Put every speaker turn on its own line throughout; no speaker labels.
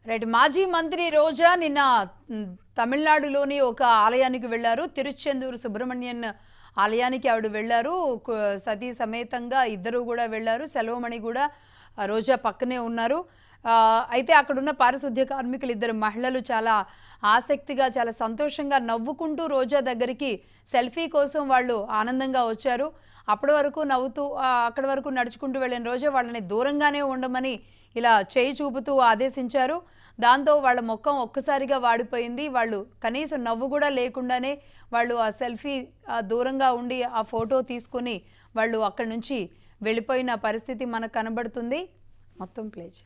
right మాజీ మంత్రి రోజా నిన్న మ్, తమిళనాడులోని ఒక ఆలయానికి వెళ్ళారు తిరుచెందూరు సుబ్రహ్మణ్యన్ ఆలయానికి ఆవిడ వెళ్ళారు కు- సతీ సమేతంగా ఇద్దరు కూడా వెళ్ళారు సెలవుమణి కూడా ఆ, రోజా పక్కనే ఉన్నారు ఆ, అయితే అక్కడున్న పారిశుద్ధ్య కార్మికులు ఇద్దరు మహిళలు చాలా ఆసక్తిగా చాలా సంతోషంగా నవ్వుకుంటూ రోజా దగ్గరికి సెల్ఫీ కోసం వాళ్ళు ఆనందంగా వచ్చారు అప్పటి వరకు నవ్వుతూ ఆ, అక్కడి వరకు నడుచుకుంటూ వెళ్ళిన రోజా వాళ్ళని దూరంగానే ఉండమని ఇలా చేయి చూపుతూ ఆదేశించారు దాంతో వాళ్ళ ముఖం ఒక్కసారిగా వాడిపోయింది వాళ్ళు కనీసం నవ్వు కూడా లేకుండానే వాళ్ళు ఆ సెల్ఫీ ఆ దూరంగా ఉండి ఆ ఫోటో తీసుకొని వాళ్ళు అక్కడి నుంచి వెళ్ళిపోయిన పరిస్థితి మనకు కనబడుతుంది మొత్తం ప్లే చేయండి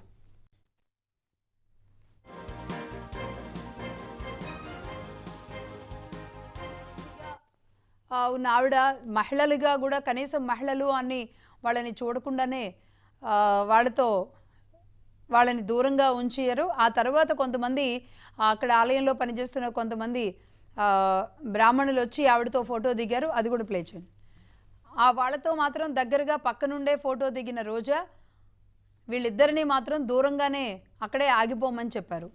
అవును ఆవిడ మహిళలుగా కూడా కనీసం మహిళలు అని వాళ్ళని చూడకుండానే ఆ, వాళ్ళతో వాళ్ళని దూరంగా ఉంచారు ఆ తర్వాత కొంతమంది ఆ, అక్కడ ఆలయంలో పనిచేస్తున్న కొంతమంది ఆ, బ్రాహ్మణులు వచ్చి ఆవిడతో ఫోటో దిగారు అది కూడా ప్లే చేయండి ఆ వాళ్ళతో మాత్రం దగ్గరగా పక్కనుండే ఫోటో దిగిన రోజా వీళ్ళిద్దరిని మాత్రం దూరంగానే అక్కడే ఆగిపోమని చెప్పారు